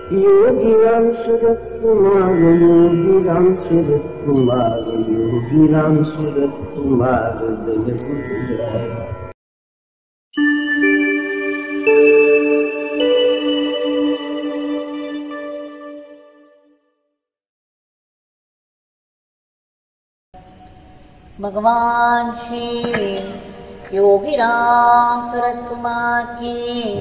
योगी राम सूरत कुमार योगी राम सूरत कुमार योगी राम सूरत कुमार जय गुरुदेव भगवान श्री योगी राम सूरत कुमार की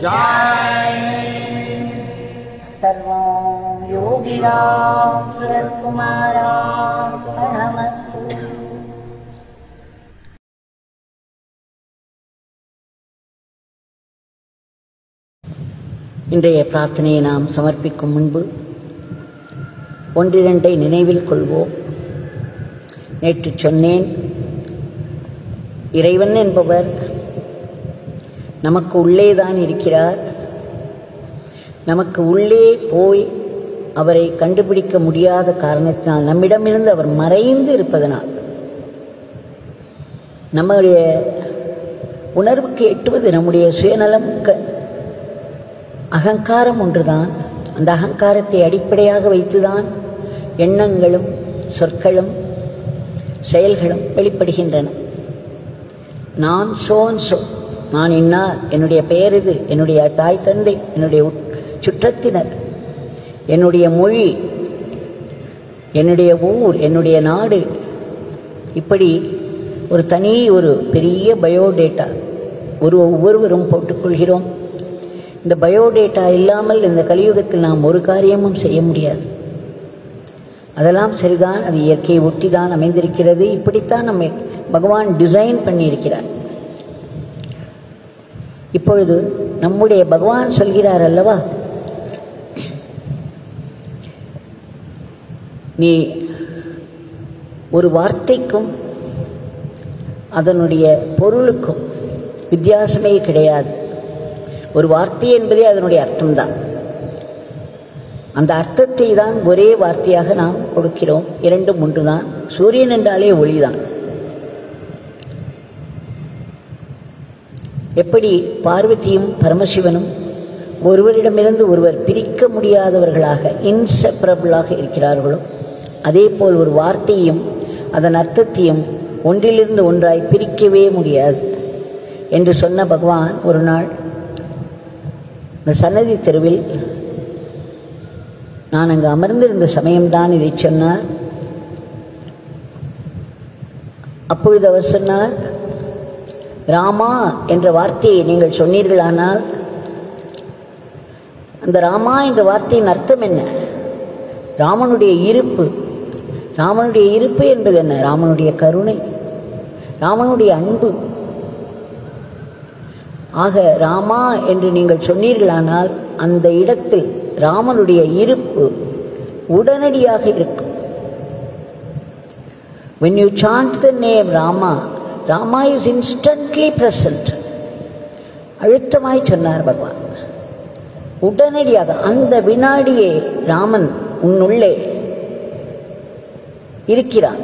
सर्वं योगी राम सूरत कुमारार्पणमस्तु இன்றைய பிரார்த்தனையை நாம் சமர்ப்பிக்கும் முன்பு ஒன்றிரண்டை நினைவில் கொள்வோம் நேற்று சொன்னேன் இறைவன் என்பவர் நமக்கு உள்ளேதான் இருக்கிறார் நமக்கு உள்ளே போய் அவரை கண்டுபிடிக்க முடியாத காரணத்தினால் நம்மிடமிருந்து அவர் மறைந்து இருப்பதனால் நம்முடைய உணர்வுக்கு எட்டுவது நம்முடைய சுயநலம் க- அகங்காரம் ஒன்றுதான் அந்த அகங்காரத்தை அடிப்படையாக வைத்துதான் எண்ணங்களும் சொற்களும் செயல்களும் வெளிப்படுகின்றன நான் சோன் சோ நான் இன்னார் என்னுடைய பெயர் இது என்னுடைய தாய் தந்தை என்னுடைய உட்- சுற்றத்தினர் என்னுடைய மொழி என்னுடைய ஊர் என்னுடைய நாடு இப்படி ஒரு தனி ஒரு பெரிய பயோடேட்டா ஒரு ஒவ்வொருவரும் போட்டுக்கொள்கிறோம் இந்த பயோடேட்டா இல்லாமல் இந்த கலியுகத்தில் நாம் ஒரு காரியமும் செய்ய முடியாது அதெல்லாம் சரிதான் அது இயற்கையை ஒட்டி தான் அமைந்திருக்கிறது இப்படித்தான் நம்மை பகவான் டிசைன் பண்ணியிருக்கிறார் இப்பொழுது நம்முடைய பகவான் சொல்கிறார் அல்லவா நீ ஒரு வார்த்தைக்கும் அதனுடைய பொருளுக்கும் வித்தியாசமே கிடையாது ஒரு வார்த்தை என்பதே அதனுடைய அர்த்தம்தான் அந்த அர்த்தத்தை தான் ஒரே வார்த்தையாக நாம் கொடுக்கிறோம் இரண்டும் ஒன்றுதான் சூரியன் என்றாலே ஒளிதான் எப்படி பார்வதியும் பரமசிவனும் ஒருவரிடமிருந்து ஒருவர் பிரிக்க முடியாதவர்களாக இன்செப்பரபிளாக இருக்கிறார்களோ அதேபோல் ஒரு வார்த்தையும் அதன் அர்த்தத்தையும் ஒன்றிலிருந்து ஒன்றாய் பிரிக்கவே முடியாது என்று சொன்ன பகவான் ஒரு நாள் இந்த சன்னதி தெருவில் நான் அங்கு அமர்ந்திருந்த சமயம்தான் இதை சொன்னார் அப்பொழுது அவர் சொன்னார் ராமா என்ற வார்த்தையை நீங்கள் சொன்னீர்களானால் அந்த ராமா என்ற வார்த்தையின் அர்த்தம் என்ன ராமனுடைய இருப்பு ராமனுடைய இருப்பு என்பது என்ன ராமனுடைய கருணை ராமனுடைய அன்பு ஆக ராமா என்று நீங்கள் சொன்னீர்களானால் அந்த இடத்தில் ராமனுடைய இருப்பு உடனடியாக இருக்கும் when you chant the name rama rama is instantly present அழுத்தமாய் சொன்னார் பகவான் உடனடியாக அந்த வினாடியே ராமன் உன்னுள்ளே இருக்கிறான்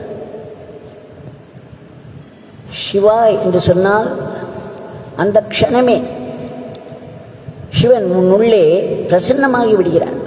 சிவாய் என்று சொன்னால் அந்த க்ஷணமே சிவன் உன்னுள்ளே பிரசன்னமாகி விடுகிறார்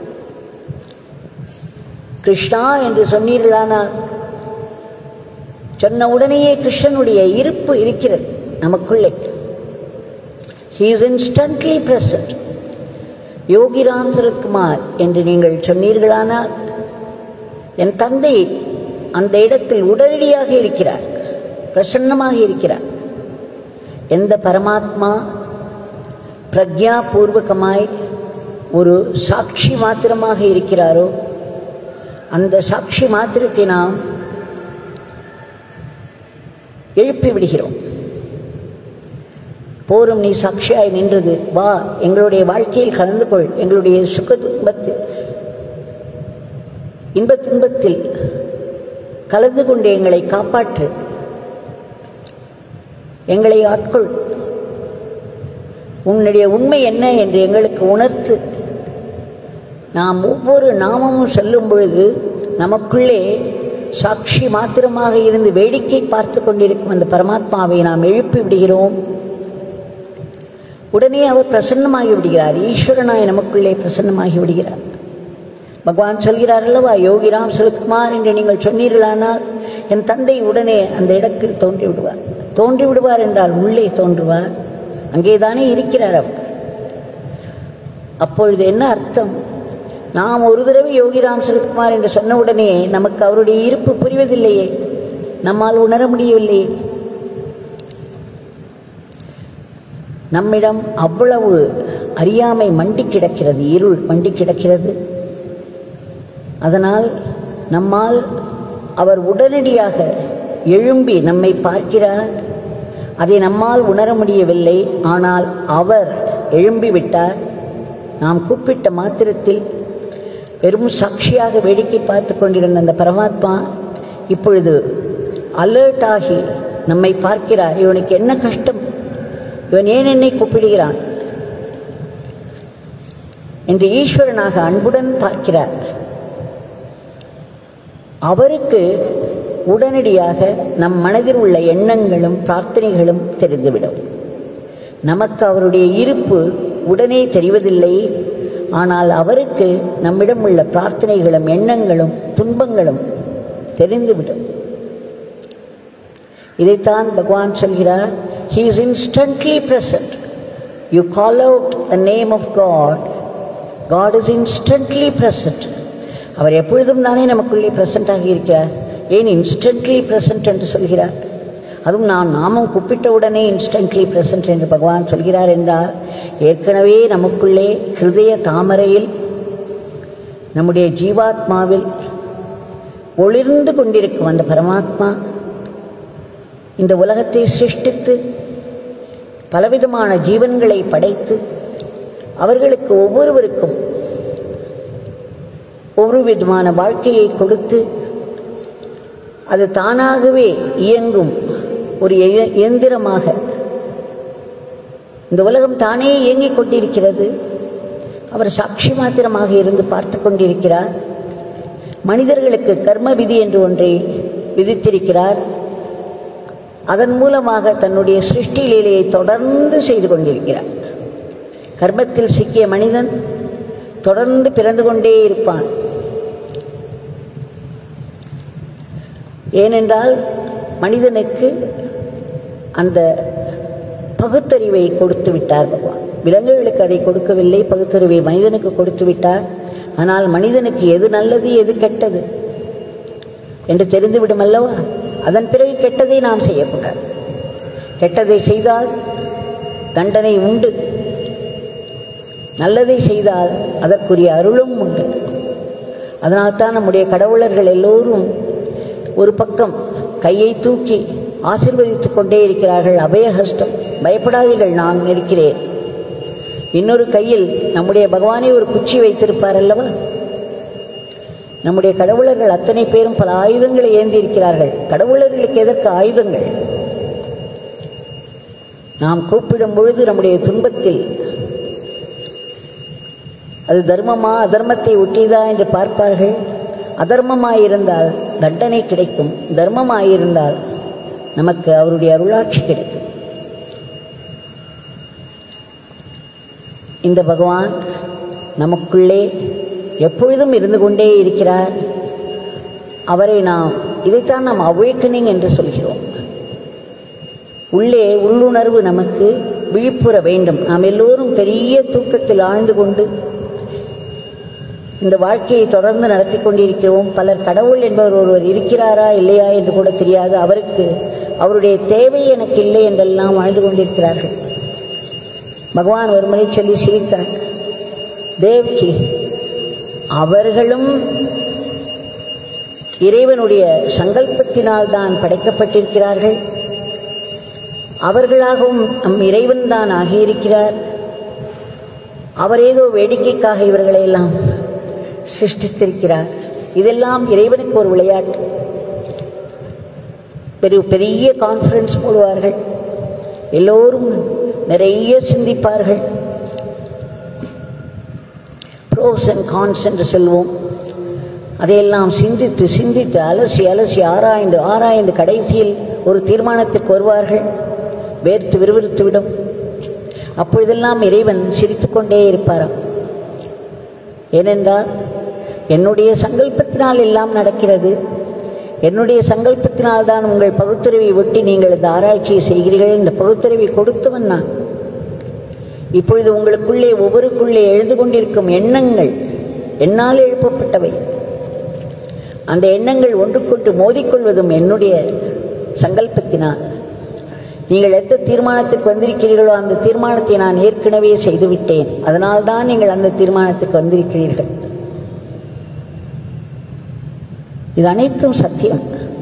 கிருஷ்ணா என்று சொன்னீர்களானால் சொன்ன உடனேயே கிருஷ்ணனுடைய இருப்பு இருக்கிறது நமக்குள்ளே he is instantly present Yogiram Suratkumar என்று நீங்கள் சொன்னீர்களானால் என் தந்தை அந்த இடத்தில் உடனடியாக இருக்கிறார் பிரசன்னமாக இருக்கிறார் எந்த பரமாத்மா பிரக்ஞா பூர்வகமாய் ஒரு சாட்சி மாத்திரமாக இருக்கிறாரோ அந்த சாட்சி மாத்திரத்தை நாம் எழுப்பி விடுகிறோம் போரும் நீ சாட்சியாய் நின்றது வா எங்களுடைய வாழ்க்கையில் கலந்து கொள் எங்களுடைய சுக துன்பத்தில் இன்பத் துன்பத்தில் கலந்து கொண்டு எங்களை காப்பாற்று எங்களை ஆட்கொள் உன்னுடைய உண்மை என்ன என்று எங்களுக்கு உணர்த்து நாம் ஒவ்வொரு நாமமும் சொல்லும் பொழுது நமக்குள்ளே சாட்சி மாத்திரமாக இருந்து வேடிக்கை பார்த்து கொண்டிருக்கும் அந்த பரமாத்மாவை நாம் எழுப்பி விடுகிறோம் உடனே அவர் பிரசன்னமாகி விடுகிறார் ஈஸ்வரனாய் நமக்குள்ளே பிரசன்னமாகி விடுகிறார் பகவான் சொல்கிறார் அல்லவா யோகிராம் சுரத்குமார் என்று நீங்கள் சொன்னீர்களானால் என் தந்தை உடனே அந்த இடத்தில் தோன்றி விடுவார் தோன்றி விடுவார் என்றால் உள்ளே தோன்றுவார் அங்கேதானே இருக்கிறார் அவர் அப்பொழுது என்ன அர்த்தம் நாம் ஒரு தடவை யோகிராம் சுரத்குமார் என்று சொன்ன உடனே நமக்கு அவருடைய இருப்பு புரிவதில்லையே நம்மால் உணர முடியவில்லையே நம்மிடம் அவ்வளவு அறியாமை மண்டி கிடக்கிறது இருள் மண்டி கிடக்கிறது அதனால் நம்மால் அவர் உடனடியாக எழும்பி நம்மை பார்க்கிறார் அதை நம்மால் உணர முடியவில்லை ஆனால் அவர் எழும்பி விட்டார் நாம் கூப்பிட்ட மாத்திரத்தில் வெறும் சாட்சியாக வேடிக்கை பார்த்து கொண்டிருந்த அந்த பரமாத்மா இப்பொழுது அலர்ட் ஆகி நம்மை பார்க்கிறார் இவனுக்கு என்ன கஷ்டம் இவன் ஏன் என்னை கூப்பிடுகிறான் என்று ஈஸ்வரனாக அன்புடன் பார்க்கிறார் அவருக்கு உடனடியாக நம் மனதில் உள்ள எண்ணங்களும் பிரார்த்தனைகளும் தெரிந்துவிடும் நமக்கு அவருடைய இருப்பு உடனே தெரிவதில்லை ஆனால் அவருக்கு நம்மிடம் உள்ள பிரார்த்தனைகளும் எண்ணங்களும் துன்பங்களும் தெரிந்துவிடும் இதைத்தான் பகவான் சொல்கிறார் he is instantly present you call out the name of God God is instantly present அவர் எப்பொழுதும் தானே நமக்குள்ளே பிரசன்டாகி இருக்கிறார் ஏன் இன்ஸ்டன்ட்லி பிரசன்ட் என்று சொல்கிறார் அதுவும் நான் நாமம் கூப்பிட்ட உடனே இன்ஸ்டன்ட்லி பிரசன்ட் என்று பகவான் சொல்கிறார் என்றால் ஏற்கனவே நமக்குள்ளே ஹிருதய தாமரையில் நம்முடைய ஜீவாத்மாவில் ஒளிர்ந்து கொண்டிருக்கும் அந்த பரமாத்மா இந்த உலகத்தை சிருஷ்டித்து பலவிதமான ஜீவன்களை படைத்து அவர்களுக்கு ஒவ்வொருவருக்கும் ஒரு விதமான வாழ்க்கையை கொடுத்து அது தானாகவே இயங்கும் ஒரு இய- இயந்திரமாக இந்த உலகம் தானே இயங்கிக் கொண்டிருக்கிறது அவர் சாட்சி மாத்திரமாக இருந்து பார்த்து கொண்டிருக்கிறார் மனிதர்களுக்கு கர்ம விதி என்று ஒன்றை விதித்திருக்கிறார் அதன் மூலமாக தன்னுடைய சிருஷ்டி லீலையை தொடர்ந்து செய்து கொண்டிருக்கிறார் கர்மத்தில் சிக்கிய மனிதன் தொடர்ந்து பிறந்து கொண்டே இருப்பான் ஏனென்றால் மனிதனுக்கு அந்த பகுத்தறிவை கொடுத்து விட்டார் பகவான் விலங்குகளுக்கு அதை கொடுக்கவில்லை பகுத்தறிவை மனிதனுக்கு கொடுத்து விட்டார் ஆனால் மனிதனுக்கு எது நல்லது எது கெட்டது என்று தெரிந்துவிடும் அல்லவா அதன் பிறகு கெட்டதை நாம் செய்யக்கூடாது கெட்டதை செய்தால் தண்டனை உண்டு நல்லதை செய்தால் அதற்குரிய அருளும் உண்டு அதனால்தான் நம்முடைய கடவுளர்கள் எல்லோரும் ஒரு பக்கம் கையை தூக்கி ஆசீர்வதித்துக் கொண்டே இருக்கிறார்கள் அபயஹஸ்தம் பயப்படாதீர்கள் நான் இருக்கிறேன் இன்னொரு கையில் நம்முடைய பகவானே ஒரு குச்சி வைத்திருப்பார் அல்லவா நம்முடைய கடவுளர்கள் அத்தனை பேரும் பல ஆயுதங்களை ஏந்தி இருக்கிறார்கள் கடவுளர்களுக்கு எதற்கு ஆயுதங்கள் நாம் கூப்பிடும் பொழுது நம்முடைய துன்பத்தில் அது தர்மமா அதர்மத்தை ஒட்டியதா என்று பார்ப்பார்கள் அதர்மமாயிருந்தால் தண்டனை கிடைக்கும் தர்மமாயிருந்தால் நமக்கு அவருடைய அருளாட்சி கிடைக்கும் இந்த பகவான் நமக்குள்ளே எப்பொழுதும் இருந்து கொண்டே இருக்கிறார் அவரை நாம் இதைத்தான் நாம் அவேக்கனிங் என்று சொல்கிறோம் உள்ளே உள்ளுணர்வு நமக்கு விழிப்புற வேண்டும் நாம் எல்லோரும் பெரிய தூக்கத்தில் ஆழ்ந்து கொண்டு இந்த வாழ்க்கையை தொடர்ந்து நடத்தி கொண்டிருக்கிறோம் பலர் கடவுள் என்பவர் ஒருவர் இருக்கிறாரா இல்லையா என்று கூட தெரியாது அவருக்கு அவருடைய தேவை எனக்கு இல்லை என்றெல்லாம் வாழ்ந்து கொண்டிருக்கிறார்கள் பகவான் ஒரு முறை சொல்லி சிரித்தார் தேவ்கி அவர்களும் இறைவனுடைய சங்கல்பத்தினால் தான் படைக்கப்பட்டிருக்கிறார்கள் அவர்களாகவும் நம் இறைவன் தான் ஆகியிருக்கிறார் அவர் ஏதோ வேடிக்கைக்காக இவர்களை எல்லாம் சிருஷ்டித்திருக்கிறார் இதெல்லாம் இறைவனுக்கு ஒரு விளையாட்டு பெரிய பெரிய கான்ஃபரன்ஸ் போடுவார்கள் எல்லோரும் நிறைய சிந்திப்பார்கள் ப்ரோஸ் அண்ட் கான்ஸ் என்று சொல்வோம் அதையெல்லாம் சிந்தித்து சிந்தித்து அலசி அலசி ஆராய்ந்து ஆராய்ந்து கடைசியில் ஒரு தீர்மானத்துக்கு வருவார்கள் வேர்த்து விறுவிறுத்து விடும் அப்பொழுதெல்லாம் இறைவன் சிரித்துக்கொண்டே இருப்பாராம் ஏனென்றால் என்னுடைய சங்கல்பத்தினால் எல்லாம் நடக்கிறது என்னுடைய சங்கல்பத்தினால் தான் உங்கள் பகுத்தறிவை ஒட்டி நீங்கள் இந்த ஆராய்ச்சியை செய்கிறீர்கள் இந்த பகுத்தறிவை கொடுத்தவன் நான் இப்பொழுது உங்களுக்குள்ளே ஒவ்வொருக்குள்ளே எழுந்து கொண்டிருக்கும் எண்ணங்கள் என்னால் எழுப்பப்பட்டவை அந்த எண்ணங்கள் ஒன்றுக்கொன்று மோதிக்கொள்வதும் என்னுடைய சங்கல்பத்தினால் நீங்கள் எந்த தீர்மானத்துக்கு வந்திருக்கிறீர்களோ அந்த தீர்மானத்தை நான் ஏற்கனவே செய்துவிட்டேன் அதனால்தான் நீங்கள் அந்த தீர்மானத்துக்கு வந்திருக்கிறீர்கள் இது அனைத்தும் சத்தியம்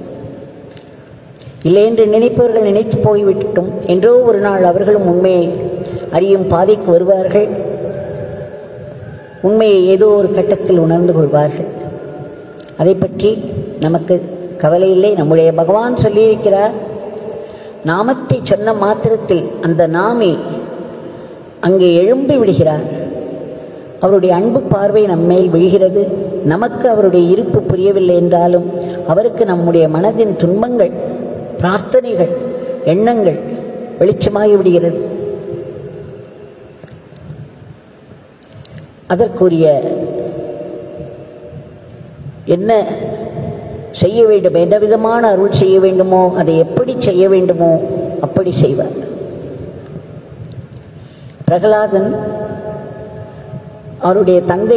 இல்லை என்று நினைப்பவர்கள் நினைத்து போய்விட்டும் என்றோ ஒரு நாள் அவர்களும் உண்மையை அறியும் பாதைக்கு வருவார்கள் உண்மையை ஏதோ ஒரு கட்டத்தில் உணர்ந்து கொள்வார்கள் அதை பற்றி நமக்கு கவலை இல்லை நம்முடைய பகவான் சொல்லியிருக்கிறார் நாமத்தை சொன்ன மாத்திரத்தில் அந்த நாமி அங்கே எழும்பி விடுகிறார் அவருடைய அன்பு பார்வை நம்மேல் விழுகிறது நமக்கு அவருடைய இருப்பு புரியவில்லை என்றாலும் அவருக்கு நம்முடைய மனதின் துன்பங்கள் பிரார்த்தனைகள் எண்ணங்கள் வெளிச்சமாகி விடுகிறது அதற்குரிய என்ன செய்ய வேண்டும் என்ன விதமான அருள் செய்ய வேண்டுமோ அதை எப்படி செய்ய வேண்டுமோ அப்படி செய்வார் பிரகலாதன் அவருடைய தந்தை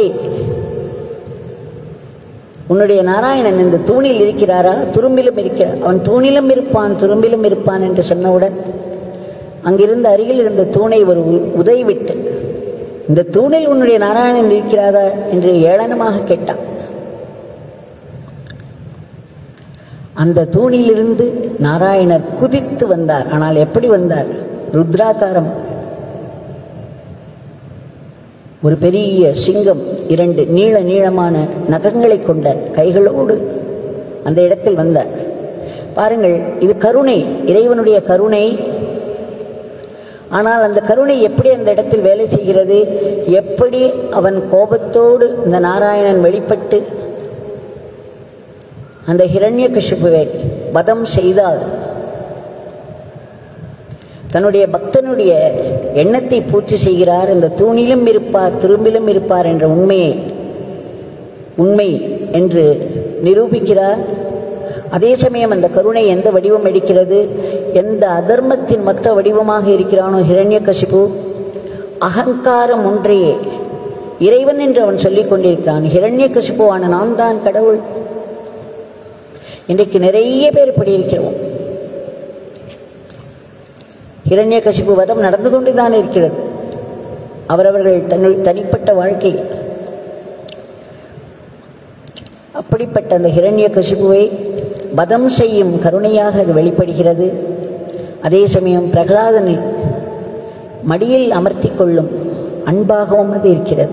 உன்னுடைய நாராயணன் இந்த தூணில் இருக்கிறாரா துரும்பிலும் இருக்கிறார் அவன் தூணிலும் இருப்பான் துரும்பிலும் இருப்பான் என்று சொன்னவுடன் அங்கிருந்த அருகில் இருந்த தூணை ஒரு உ- உதை விட்டு இந்த தூணில் உன்னுடைய நாராயணன் இருக்கிறாரா என்று ஏளனமாக கேட்டான் அந்த தூணிலிருந்து நாராயணர் குதித்து வந்தார் ஆனால் எப்படி வந்தார் ருத்ராகாரம் ஒரு பெரிய சிங்கம் இரண்டு நீள நீளமான நகங்களை கொண்ட கைகளோடு அந்த இடத்தில் வந்தார் பாருங்கள் இது கருணை இறைவனுடைய கருணை ஆனால் அந்த கருணை எப்படி அந்த இடத்தில் வேலை செய்கிறது எப்படி அவன் கோபத்தோடு இந்த நாராயணன் வெளிப்பட்டு அந்த ஹிரண்யகசிபுவை வதம் செய்தால் தன்னுடைய பக்தனுடைய எண்ணத்தை பூர்த்தி செய்கிறார் இந்த தூணிலும் இருப்பார் திரும்பிலும் இருப்பார் என்ற உண்மையை உண்மை என்று நிரூபிக்கிறார் அதே சமயம் அந்த கருணை எந்த வடிவம் எடுக்கிறது எந்த அதர்மத்தின் மொத்த வடிவமாக இருக்கிறானோ ஹிரண்யகசிபு அகங்காரம் ஒன்றையே இறைவன் என்று அவன் சொல்லிக் கொண்டிருக்கிறான் ஹிரண்யகசிபுவான நான் தான் கடவுள் இன்றைக்கு நிறைய பேர் இப்படி இருக்கிறோம் ஹிரண்யகசிபு வதம் நடந்து கொண்டுதான் இருக்கிறது அவரவர்கள் தன்னு தனிப்பட்ட வாழ்க்கை அப்படிப்பட்ட அந்த ஹிரண்யகசிபுவை வதம் செய்யும் கருணையாக அது வெளிப்படுகிறது அதே சமயம் பிரகலாதனை மடியில் அமர்த்தி கொள்ளும் அன்பாகவும் அது இருக்கிறது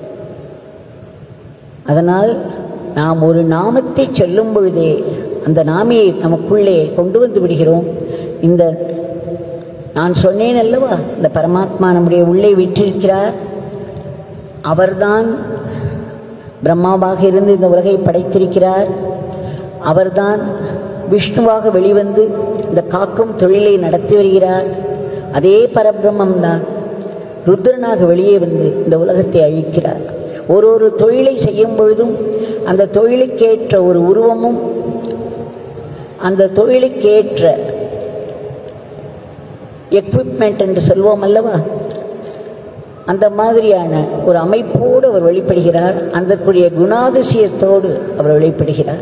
அதனால் நாம் ஒரு நாமத்தை சொல்லும் பொழுதே அந்த நாமியை நமக்குள்ளே கொண்டு வந்து விடுகிறோம் இந்த நான் சொன்னேன் அல்லவா இந்த பரமாத்மா நம்முடைய உள்ளே விற்றிருக்கிறார் அவர்தான் பிரம்மாவாக இருந்து இந்த உலகை படைத்திருக்கிறார் அவர்தான் விஷ்ணுவாக வெளிவந்து இந்த காக்கும் தொழிலை நடத்தி வருகிறார் அதே பரபிரம்மம் தான் ருத்ரனாக வெளியே வந்து இந்த உலகத்தை அழிக்கிறார் ஒரு ஒரு தொழிலை செய்யும் பொழுதும் அந்த தொழிலுக்கேற்ற ஒரு உருவமும் அந்த தொழிலுக்கேற்ற எக்விப்மெண்ட் என்று சொல்வோம் அல்லவா அந்த மாதிரியான ஒரு அமைப்போடு அவர் வெளிப்படுகிறார் அந்தக்குரிய குணாதிசயத்தோடு அவர் வெளிப்படுகிறார்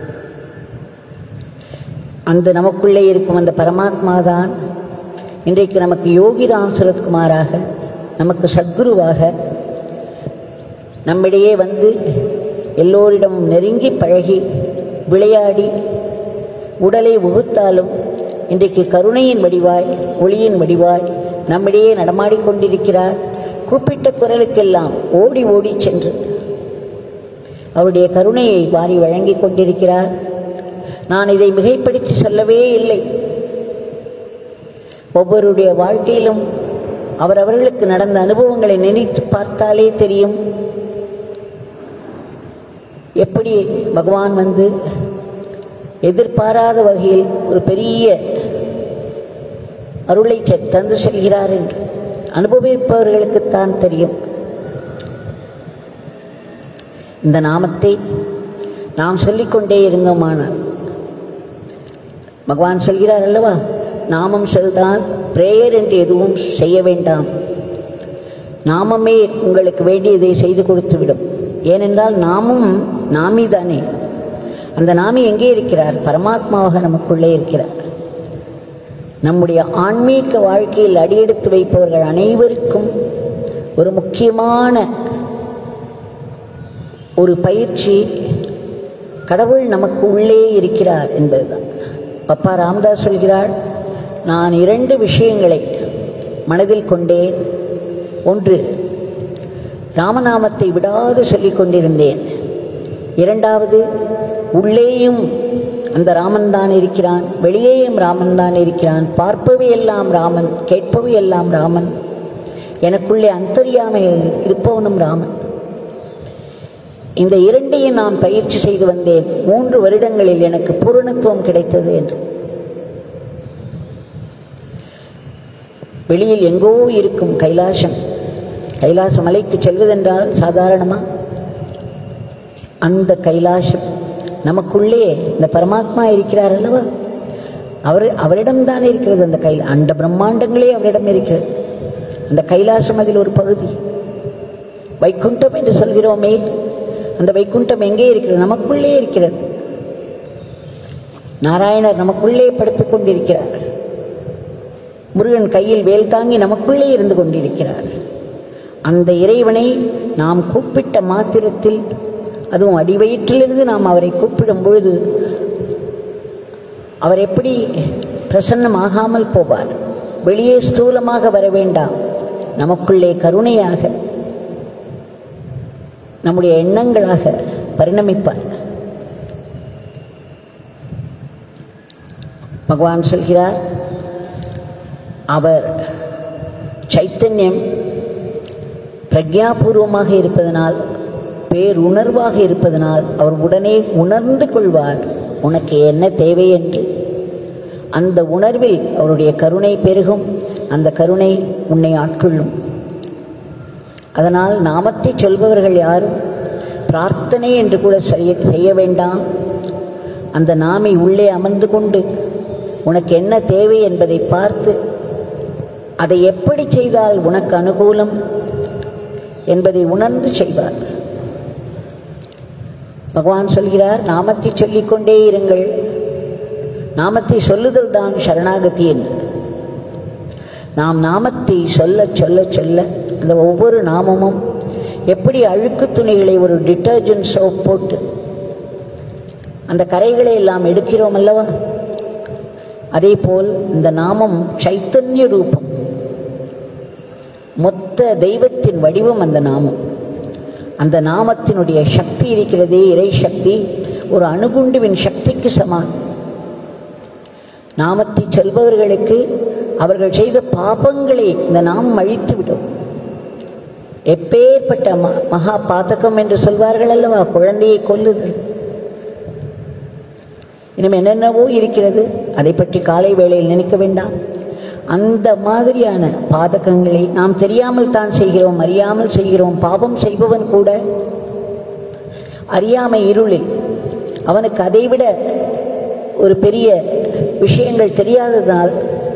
அந்த நமக்குள்ளே இருக்கும் அந்த பரமாத்மா தான் இன்றைக்கு நமக்கு யோகிராம் சுரத்குமாராக நமக்கு சத்குருவாக நம்மிடையே வந்து எல்லோரிடமும் நெருங்கி பழகி விளையாடி உடலை உகுத்தாலும் இன்றைக்கு கருணையின் வடிவாய் ஒளியின் வடிவாய் நம்மிடையே நடமாடிக் கொண்டிருக்கிறார் கூப்பிட்ட குரலுக்கெல்லாம் ஓடி ஓடி சென்று அவருடைய கருணையை வாரி வழங்கிக் கொண்டிருக்கிறார் நான் இதை மிகைப்படுத்தி சொல்லவே இல்லை ஒவ்வொருடைய வாழ்க்கையிலும் அவரவர்களுக்கு நடந்த அனுபவங்களை நினைத்து பார்த்தாலே தெரியும் எப்படி பகவான் வந்து எதிர்பாராத வகையில் ஒரு பெரிய அருளை செ- தந்து செல்கிறார் என்று அனுபவிப்பவர்களுக்குத்தான் தெரியும் இந்த நாமத்தை நாம் சொல்லிக்கொண்டே இருந்தோமானால் பகவான் சொல்கிறார் அல்லவா நாமம் சொல்தால் பிரேயர் என்று எதுவும் செய்ய வேண்டாம் நாமமே உங்களுக்கு வேண்டியதை செய்து கொடுத்துவிடும் ஏனென்றால் நாமும் நாமி தானே அந்த நாமி எங்கே இருக்கிறார் பரமாத்மாவாக நமக்குள்ளே இருக்கிறார் நம்முடைய ஆன்மீக வாழ்க்கையில் அடியெடுத்து வைப்பவர்கள் அனைவருக்கும் ஒரு முக்கியமான ஒரு பயிற்சி கடவுள் நமக்கு உள்ளே இருக்கிறார் என்பதுதான் பப்பா ராம்தாஸ் சொல்கிறார் நான் இரண்டு விஷயங்களை மனதில் கொண்டேன் ஒன்று ராமநாமத்தை விடாது சொல்லிக் கொண்டிருந்தேன் இரண்டாவது உள்ளேயும் அந்த ராமன் தான் இருக்கிறான் வெளியேயும் ராமன் தான் இருக்கிறான் பார்ப்பவை எல்லாம் ராமன் கேட்பவை எல்லாம் ராமன் எனக்குள்ளே அந்தரியாமை இருப்பவனும் ராமன் இந்த இரண்டையும் நான் பயிற்சி செய்து வந்தேன் மூன்று வருடங்களில் எனக்கு பூரணத்துவம் கிடைத்தது என்று வெளியில் எங்கோ இருக்கும் கைலாசம் கைலாச மலைக்கு செல்வதென்றால் சாதாரணமா அந்த கைலாசம் நமக்குள்ளே இந்த பரமாத்மா இருக்கிறார் அல்லவா அவர் அவரிடம்தான் இருக்கிறது அந்த கைல அந்த பிரம்மாண்டங்களே அவரிடம் இருக்கிறது அந்த கைலாசம் அதில் ஒரு பகுதி வைகுண்டம் என்று சொல்கிறோமே அந்த வைகுண்டம் எங்கே இருக்கிறது நமக்குள்ளே இருக்கிறது நாராயணர் நமக்குள்ளே படுத்துக் கொண்டிருக்கிறார் முருகன் கையில் வேல் தாங்கி நமக்குள்ளே இருந்து கொண்டிருக்கிறார் அந்த இறைவனை நாம் கூப்பிட்ட மாத்திரத்தில் அதுவும் அடிவயிற்றிலிருந்து நாம் அவரை கூப்பிடும் பொழுது அவர் எப்படி பிரசன்னமாகாமல் போவார் வெளியே ஸ்தூலமாக வர வேண்டாம் நமக்குள்ளே கருணையாக நம்முடைய எண்ணங்களாக பரிணமிப்பார் பகவான் சொல்கிறார் அவர் சைத்தன்யம் பிரக்ஞாபூர்வமாக இருப்பதனால் பேருணர்வாக இருப்பதனால் அவர் உடனே உணர்ந்து கொள்வார் உனக்கு என்ன தேவை என்று அந்த உணர்வில் அவருடைய கருணை பெருகும் அந்த கருணை உன்னை ஆட்கொள்ளும் அதனால் நாமத்தை சொல்பவர்கள் யாரும் பிரார்த்தனை என்று கூட செய்ய செய்ய வேண்டாம் அந்த நாமை உள்ளே அமர்ந்து கொண்டு உனக்கு என்ன தேவை என்பதை பார்த்து அதை எப்படி செய்தால் உனக்கு அனுகூலம் என்பதை உணர்ந்து செய்வார் பகவான் சொல்கிறார் நாமத்தை சொல்லிக்கொண்டே இருங்கள் நாமத்தை சொல்லுதல் தான் சரணாகதி என்று நாம் நாமத்தை சொல்ல சொல்ல சொல்ல அந்த ஒவ்வொரு நாமமும் எப்படி அழுக்கு துணிகளை ஒரு டிட்டர்ஜென்ட் சோப் போட்டு அந்த கரைகளை எல்லாம் எடுக்கிறோம் அல்லவா அதே போல் இந்த நாமம் சைத்தன்ய ரூபம் மொத்த தெய்வத்தின் வடிவம் அந்த நாமம் அந்த நாமத்தினுடைய சக்தி இருக்கிறதே இறை சக்தி ஒரு அணுகுண்டுவின் சக்திக்கு சமான் நாமத்தை சொல்பவர்களுக்கு அவர்கள் செய்த பாபங்களை இந்த நாமம் அழித்துவிடும் எப்பேற்பட்ட ம- மகா பாதகம் என்று சொல்வார்கள் அல்லவா குழந்தையை கொல்லுதல் இன்னும் என்னென்னவோ இருக்கிறது அதை பற்றி காலை வேளையில் நினைக்க வேண்டாம் அந்த மாதிரியான பாதகங்களை நாம் தெரியாமல் தான் செய்கிறோம் அறியாமல் செய்கிறோம் பாவம் செய்பவன் கூட அறியாமை இருளில் அவனுக்கு அதைவிட ஒரு பெரிய விஷயங்கள் தெரியாததால்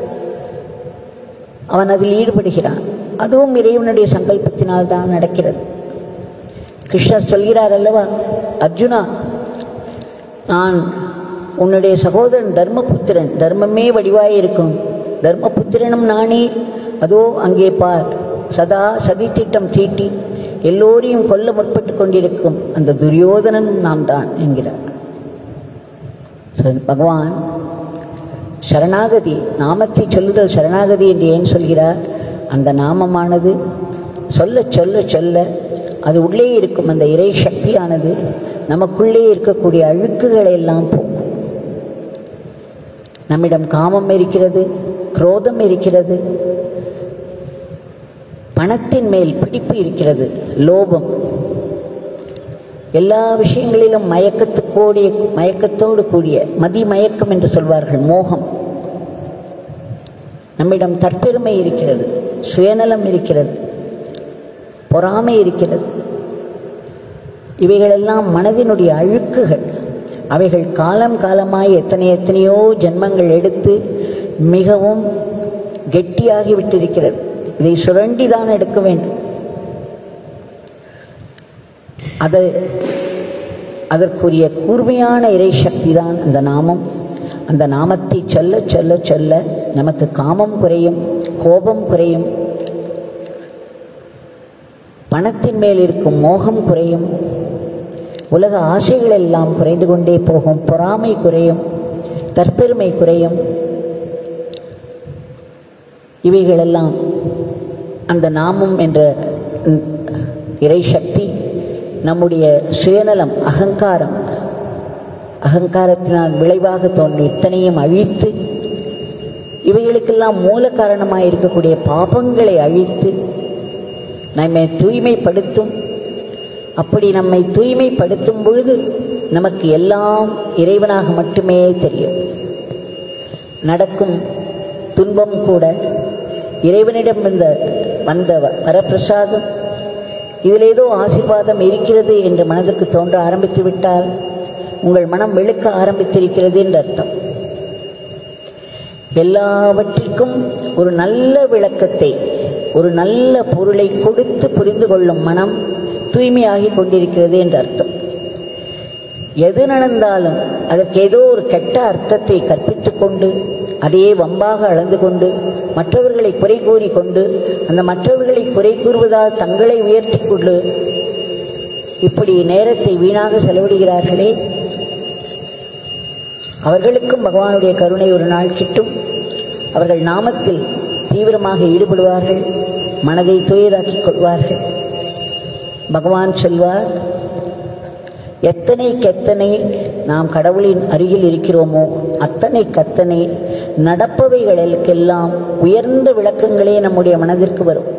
அவன் அதில் ஈடுபடுகிறான் அதுவும் இறைவனுடைய சங்கல்பத்தினால் தான் நடக்கிறது கிருஷ்ணர் சொல்கிறார் அல்லவா அர்ஜுனா நான் உன்னுடைய சகோதரன் தர்மபுத்திரன் தர்மமே வடிவாய் இருக்கும் தர்மபுத்திரனும் நானே அதோ அங்கே பார் சதா சதி திட்டம் தீட்டி எல்லோரையும் கொல்ல முற்பட்டு கொண்டிருக்கும் அந்த துரியோதனனும் நாம் தான் என்கிறார் சரி, பகவான் சரணாகதி நாமத்தை சொல்லுதல் சரணாகதி என்று ஏன் சொல்கிறார் அந்த நாமமானது சொல்ல சொல்ல சொல்ல அது உள்ளே இருக்கும் அந்த இறை சக்தியானது நமக்குள்ளே இருக்கக்கூடிய அழுக்குகளை எல்லாம் போக்கும் நம்மிடம் காமம் இருக்கிறது குரோதம் இருக்கிறது பணத்தின் மேல் பிடிப்பு இருக்கிறது லோபம் எல்லா விஷயங்களிலும் மயக்கத்துக்கூடிய மயக்கத்தோடு கூடிய மதி மயக்கம் என்று சொல்வார்கள் மோகம் நம்மிடம் தற்பெருமை இருக்கிறது சுயநலம் இருக்கிறது பொறாமை இருக்கிறது இவைகளெல்லாம் மனதினுடைய அழுக்குகள் அவைகள் காலம் காலமாய் எத்தனை எத்தனையோ ஜென்மங்கள் எடுத்து மிகவும் கெட்டியாகி விட்டிருக்கிறது இதை சுரண்டி தான் எடுக்க வேண்டும் அது அதற்குரிய கூர்மையான இறை சக்தி தான் அந்த நாமம் அந்த நாமத்தை சொல்ல சொல்ல சொல்ல நமக்கு காமம் குறையும் கோபம் குறையும் பணத்தின் மேல் இருக்கும் மோகம் குறையும் உலக ஆசைகள் எல்லாம் குறைந்து கொண்டே போகும் பொறாமை குறையும் தற்பெருமை குறையும் இவைகளெல்லாம் அந்த நாமம் என்ற ம், இறை சக்தி நம்முடைய சுயநலம் அகங்காரம் அகங்காரத்தினால் விளைவாக தோன்றும் இத்தனையும் அழித்து இவைகளுக்கெல்லாம் மூல காரணமாக இருக்கக்கூடிய பாபங்களை அழித்து நம்மை தூய்மைப்படுத்தும் அப்படி நம்மை தூய்மைப்படுத்தும் பொழுது நமக்கு எல்லாம் இறைவனாக மட்டுமே தெரியும் நடக்கும் துன்பம் கூட இறைவனிடம் வந்த வந்த வ- வரப்பிரசாதம் இதில் ஏதோ ஆசீர்வாதம் இருக்கிறது என்று மனதிற்கு தோன்ற ஆரம்பித்து விட்டால் உங்கள் மனம் வெளுக்க ஆரம்பித்திருக்கிறது என்று அர்த்தம் எல்லாவற்றிற்கும் ஒரு நல்ல விளக்கத்தை ஒரு நல்ல பொருளை கொடுத்து புரிந்து கொள்ளும் மனம் தூய்மையாகி கொண்டிருக்கிறது என்று அர்த்தம் எது நடந்தாலும் அதற்கு ஏதோ ஒரு கெட்ட அர்த்தத்தை கற்பித்துக் கொண்டு அதையே வம்பாக அளந்து கொண்டு மற்றவர்களை குறை கூறி கொண்டு அந்த மற்றவர்களை குறை கூறுவதால் தங்களை உயர்த்தி கொண்டு இப்படி நேரத்தை வீணாக செலவிடுகிறார்களே அவர்களுக்கும் பகவானுடைய கருணை ஒரு நாள் கிட்டும் அவர்கள் நாமத்தில் தீவிரமாக ஈடுபடுவார்கள் மனதை தூயதாக்கிக் கொள்வார்கள் பகவான் சொல்வார் எத்தனைக்கெத்தனை நாம் கடவுளின் அருகில் இருக்கிறோமோ அத்தனை கத்தனை நடப்பவைகளுக்கெல்லாம் உயர்ந்த விளக்கங்களே நம்முடைய மனதிற்கு வரும்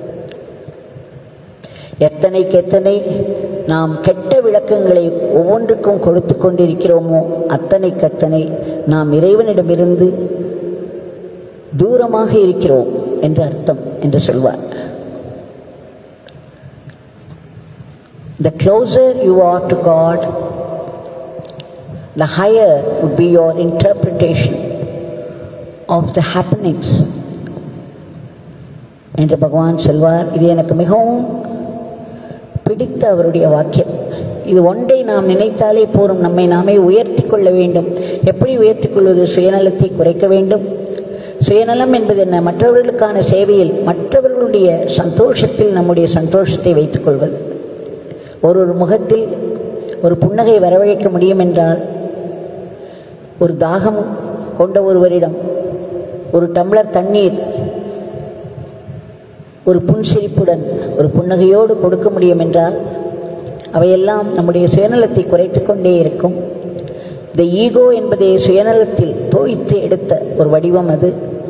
எத்தனைக்கெத்தனை நாம் கெட்ட விளக்கங்களை ஒவ்வொன்றுக்கும் கொடுத்து கொண்டிருக்கிறோமோ அத்தனைக்கத்தனை நாம் இறைவனிடமிருந்து தூரமாக இருக்கிறோம் என்று அர்த்தம் என்று சொல்வார் The closer you are to God, the higher would be your interpretation of the happenings. என்று பகவான் சொல்வார் இது எனக்கு மிகவும் பிடித்த அவருடைய வாக்கியம் இது ஒன்றை நாம் நினைத்தாலே போரும் நம்மை நாமே உயர்த்தி கொள்ள வேண்டும் எப்படி உயர்த்தி கொள்வது சுயநலத்தை குறைக்க வேண்டும் சுயநலம் என்பது என்ன மற்றவர்களுக்கான சேவையில் மற்றவர்களுடைய சந்தோஷத்தில் நம்முடைய சந்தோஷத்தை வைத்துக் கொள்வது ஒரு ஒரு முகத்தில் ஒரு புன்னகை வரவழைக்க முடியும் என்றால் ஒரு தாகம் கொண்ட ஒருவரிடம் ஒரு டம்ளர் தண்ணீர் ஒரு புன்சிரிப்புடன் ஒரு புன்னகையோடு கொடுக்க முடியும் என்றால் அவையெல்லாம் நம்முடைய சுயநலத்தை குறைத்து கொண்டே இருக்கும் இந்த ஈகோ என்பதே சுயநலத்தில் தோய்த்து எடுத்த ஒரு வடிவம் அது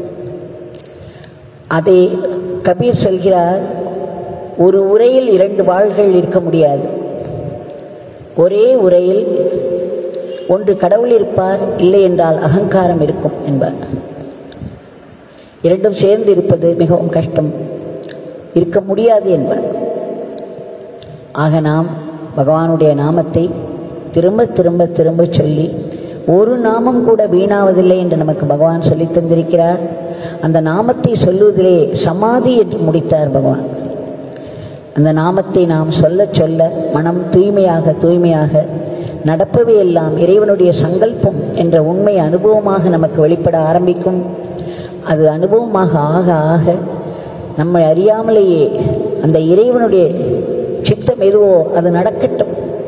அதை கபீர் சொல்கிறார் ஒரு உரையில் இரண்டு வாள்கள் இருக்க முடியாது ஒரே உரையில் ஒன்று கடவுள் இருப்பார் இல்லை என்றால் அகங்காரம் இருக்கும் என்பார் இரண்டும் சேர்ந்து இருப்பது மிகவும் கஷ்டம் இருக்க முடியாது என்பார் ஆக நாம் பகவானுடைய நாமத்தை திரும்ப திரும்ப திரும்ப சொல்லி ஒரு நாமம் கூட வீணாவதில்லை என்று நமக்கு பகவான் சொல்லித் தந்திருக்கிறார் அந்த நாமத்தை சொல்லுவதிலே சமாதி என்று முடித்தார் பகவான் அந்த நாமத்தை நாம் சொல்ல சொல்ல மனம் தூய்மையாக தூய்மையாக நடப்பவை எல்லாம் இறைவனுடைய சங்கல்பம் என்ற உண்மை அனுபவமாக நமக்கு வெளிப்பட ஆரம்பிக்கும் அது அனுபவமாக ஆக ஆக நம்மை அறியாமலேயே அந்த இறைவனுடைய சித்தம் எதுவோ அது நடக்கட்டும்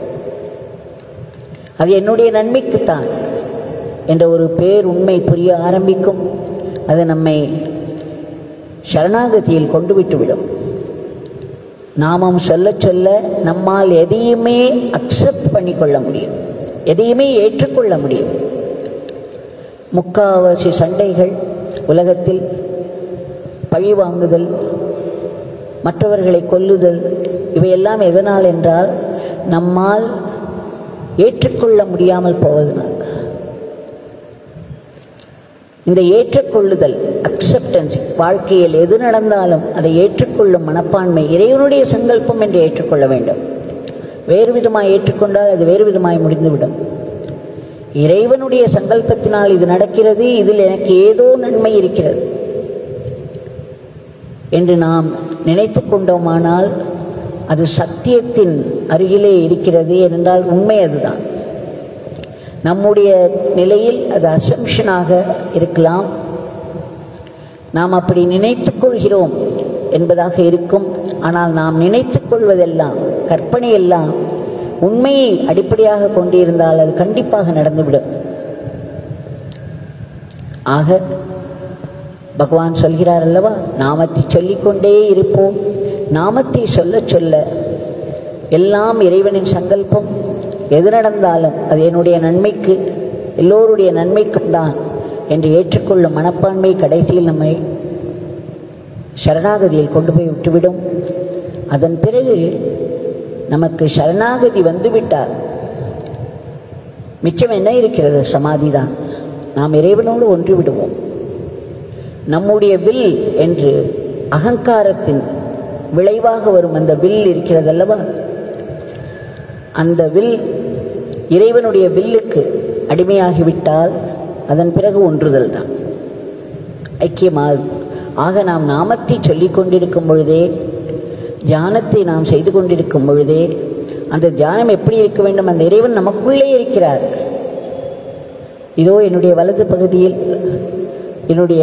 அது என்னுடைய நன்மைக்குத்தான் என்ற ஒரு பேர் உண்மை புரிய ஆரம்பிக்கும் அது நம்மை சரணாகதியில் கொண்டு விட்டுவிடும் நாமம் சொல்ல சொல்ல நம்மால் எதையுமே அக்செப்ட் பண்ணிக்கொள்ள முடியும் எதையுமே ஏற்றுக்கொள்ள முடியும் முக்காவாசி சண்டைகள் உலகத்தில் பழி வாங்குதல் மற்றவர்களை கொல்லுதல் இவையெல்லாம் எதனால் என்றால் நம்மால் ஏற்றுக்கொள்ள முடியாமல் போவதனால் இந்த ஏற்றுக்கொள்ளுதல் அக்செப்டன்ஸ் வாழ்க்கையில் எது நடந்தாலும் அதை ஏற்றுக்கொள்ளும் மனப்பான்மை இறைவனுடைய சங்கல்பம் என்று ஏற்றுக்கொள்ள வேண்டும் வேறு விதமாய் ஏற்றுக்கொண்டால் அது வேறு விதமாய் முடிந்துவிடும் இறைவனுடைய சங்கல்பத்தினால் இது நடக்கிறது இதில் எனக்கு ஏதோ நன்மை இருக்கிறது என்று நாம் நினைத்து கொண்டோமானால் அது சத்தியத்தின் அருகிலே இருக்கிறது ஏனென்றால் உண்மை அதுதான் நம்முடைய நிலையில் அது அசம்ஷனாக இருக்கலாம் நாம் அப்படி நினைத்துக் கொள்கிறோம் என்பதாக இருக்கும் ஆனால் நாம் நினைத்துக் கொள்வதெல்லாம் கற்பனை எல்லாம் உண்மையை அடிப்படையாக கொண்டிருந்தால் அது கண்டிப்பாக நடந்துவிடும் ஆக பகவான் சொல்கிறார் அல்லவா நாமத்தை சொல்லிக்கொண்டே இருப்போம் நாமத்தை சொல்ல சொல்ல எல்லாம் இறைவனின் சங்கல்பம் எது நடந்தாலும் அது என்னுடைய நன்மைக்கு எல்லோருடைய நன்மைக்கும் தான் என்று ஏற்றுக்கொள்ளும் மனப்பான்மை கடைசியில் நம்மை சரணாகதியில் கொண்டு போய் விட்டுவிடும் அதன் பிறகு நமக்கு சரணாகதி வந்துவிட்டால் மிச்சம் என்ன இருக்கிறது சமாதி தான் நாம் இறைவனோடு ஒன்று விடுவோம் நம்முடைய வில் என்று அகங்காரத்தின் விளைவாக வரும் அந்த வில் இருக்கிறது அல்லவா அந்த வில் இறைவனுடைய வில்லுக்கு அடிமையாகிவிட்டால் அதன் பிறகு ஒன்றுதல் தான் ஐக்கியமாக ஆக நாம் நாமத்தை சொல்லிக் கொண்டிருக்கும் பொழுதே தியானத்தை நாம் செய்து கொண்டிருக்கும் பொழுதே அந்த தியானம் எப்படி இருக்க வேண்டும் அந்த இறைவன் நமக்குள்ளே இருக்கிறார் இதோ என்னுடைய வலது பகுதியில் என்னுடைய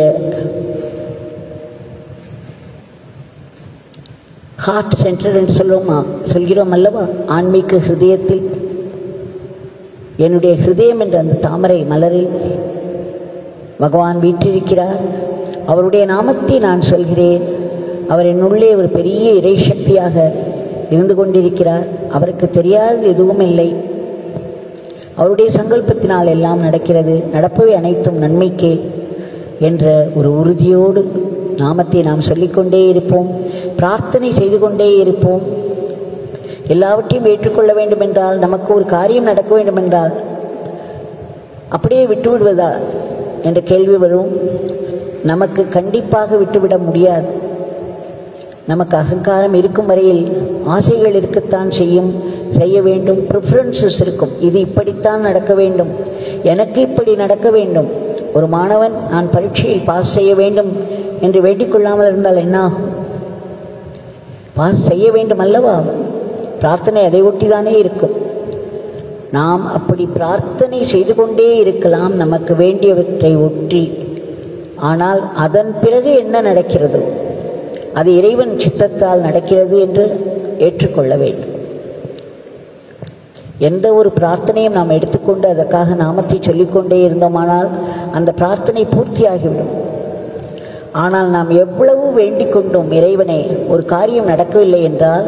ஹார்ட் சென்டர் என்று சொல்லுவோமா சொல்கிறோம் அல்லவா ஆன்மீக ஹிருதயத்தில் என்னுடைய ஹிருதயம் என்ற அந்த தாமரை மலரில் பகவான் வீற்றிருக்கிறார் அவருடைய நாமத்தை நான் சொல்கிறேன் அவர் என்னுள்ளே ஒரு பெரிய இறை சக்தியாக இருந்து கொண்டிருக்கிறார் அவருக்கு தெரியாது எதுவும் இல்லை அவருடைய சங்கல்பத்தினால் எல்லாம் நடக்கிறது நடப்பவை அனைத்தும் நன்மைக்கே என்ற ஒரு உறுதியோடு நாமத்தை நாம் சொல்லிக்கொண்டே இருப்போம் பிரார்த்தனை செய்து கொண்டே இருப்போம் எல்லாவற்றையும் ஏற்றுக்கொள்ள வேண்டும் என்றால் நமக்கு ஒரு காரியம் நடக்க வேண்டும் என்றால் அப்படியே விட்டுவிடுவதா என்ற கேள்வி வரும் நமக்கு கண்டிப்பாக விட்டுவிட முடியாது நமக்கு அகங்காரம் இருக்கும் வரையில் ஆசைகள் இருக்கத்தான் செய்யும் செய்ய வேண்டும் ப்ரிஃபரன்சஸ் இருக்கும் இது இப்படித்தான் நடக்க வேண்டும் எனக்கு இப்படி நடக்க வேண்டும் ஒரு மாணவன் நான் பரீட்சையில் பாஸ் செய்ய வேண்டும் என்று வேண்டிக் கொள்ளாமல் இருந்தால் என்ன ஆகும் பாஸ் செய்ய வேண்டும் அல்லவா பிரார்த்தனை அதை ஒட்டிதானே இருக்கும் நாம் அப்படி பிரார்த்தனை செய்து கொண்டே இருக்கலாம் நமக்கு வேண்டியவற்றை ஒட்டி ஆனால் அதன் பிறகு என்ன நடக்கிறதோ அது இறைவன் சித்தத்தால் நடக்கிறது என்று ஏற்றுக்கொள்ள வேண்டும் எந்த ஒரு பிரார்த்தனையும் நாம் எடுத்துக்கொண்டு அதற்காக நாமத்தை சொல்லிக்கொண்டே இருந்தோமானால் அந்த பிரார்த்தனை பூர்த்தியாகிவிடும் ஆனால் நாம் எவ்வளவு வேண்டிக் கொண்டோம் இறைவனை ஒரு காரியம் நடக்கவில்லை என்றால்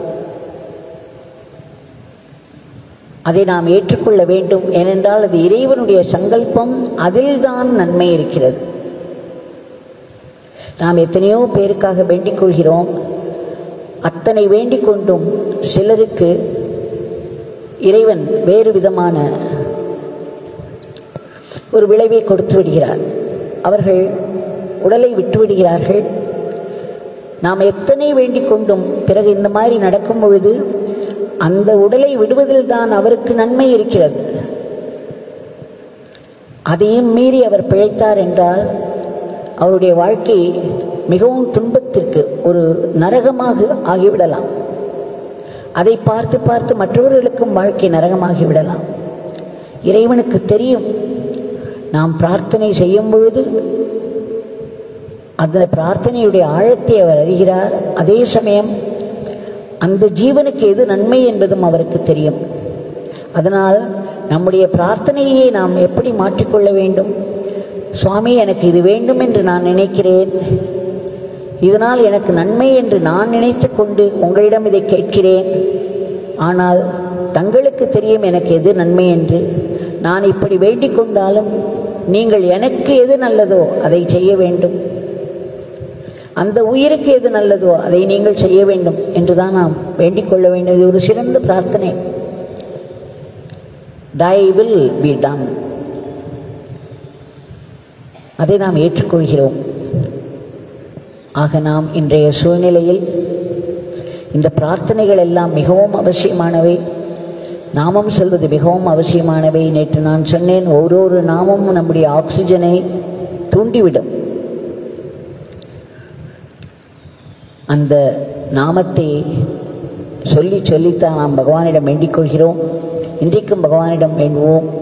அதை நாம் ஏற்றுக்கொள்ள வேண்டும் ஏனென்றால் அது இறைவனுடைய சங்கல்பம் அதில்தான் நன்மை இருக்கிறது நாம் எத்தனையோ பேருக்காக வேண்டிக் கொள்கிறோம் அத்தனை வேண்டிக் கொண்டும் சிலருக்கு இறைவன் வேறு விதமான ஒரு விளைவை கொடுத்து விடுகிறார் அவர்கள் உடலை விட்டு விடுகிறார்கள் நாம் எத்தனை வேண்டிக் கொண்டும் பிறகு இந்த மாதிரி நடக்கும் பொழுது அந்த உடலை விடுவதில் தான் அவருக்கு நன்மை இருக்கிறது அதையும் மீறி அவர் பிழைத்தார் என்றால் அவருடைய வாழ்க்கை மிகவும் துன்பத்திற்கு ஒரு நரகமாக ஆகிவிடலாம் அதை பார்த்து பார்த்து மற்றவர்களுக்கும் வாழ்க்கை நரகமாகி விடலாம் இறைவனுக்கு தெரியும் நாம் பிரார்த்தனை செய்யும் பொழுது அந்த பிரார்த்தனையுடைய ஆழத்தை அவர் அறிகிறார் அதே சமயம் அந்த ஜீவனுக்கு எது நன்மை என்பதும் அவருக்கு தெரியும் அதனால் நம்முடைய பிரார்த்தனையை நாம் எப்படி மாற்றிக்கொள்ள வேண்டும் சுவாமி எனக்கு இது வேண்டும் என்று நான் நினைக்கிறேன் இதனால் எனக்கு நன்மை என்று நான் நினைத்து கொண்டு உங்களிடம் இதை கேட்கிறேன் ஆனால் தங்களுக்கு தெரியும் எனக்கு எது நன்மை என்று நான் இப்படி வேண்டிக் கொண்டாலும் நீங்கள் எனக்கு எது நல்லதோ அதை செய்ய வேண்டும் அந்த உயிருக்கு எது நல்லதோ அதை நீங்கள் செய்ய வேண்டும் என்றுதான் நாம் வேண்டிக் கொள்ள வேண்டியது ஒரு சிறந்த பிரார்த்தனை thy will be done அதை நாம் ஏற்றுக்கொள்கிறோம் ஆக நாம் இன்றைய சூழ்நிலையில் இந்த பிரார்த்தனைகள் எல்லாம் மிகவும் அவசியமானவை நாமம் சொல்வது மிகவும் அவசியமானவை நேற்று நான் சொன்னேன் ஒவ்வொரு நாமமும் நம்முடைய ஆக்சிஜனை தூண்டிவிடும் அந்த நாமத்தை சொல்லி சொல்லித்தான் நாம் பகவானிடம் வேண்டிக் கொள்கிறோம் இன்றைக்கும் பகவானிடம் வேண்டுவோம்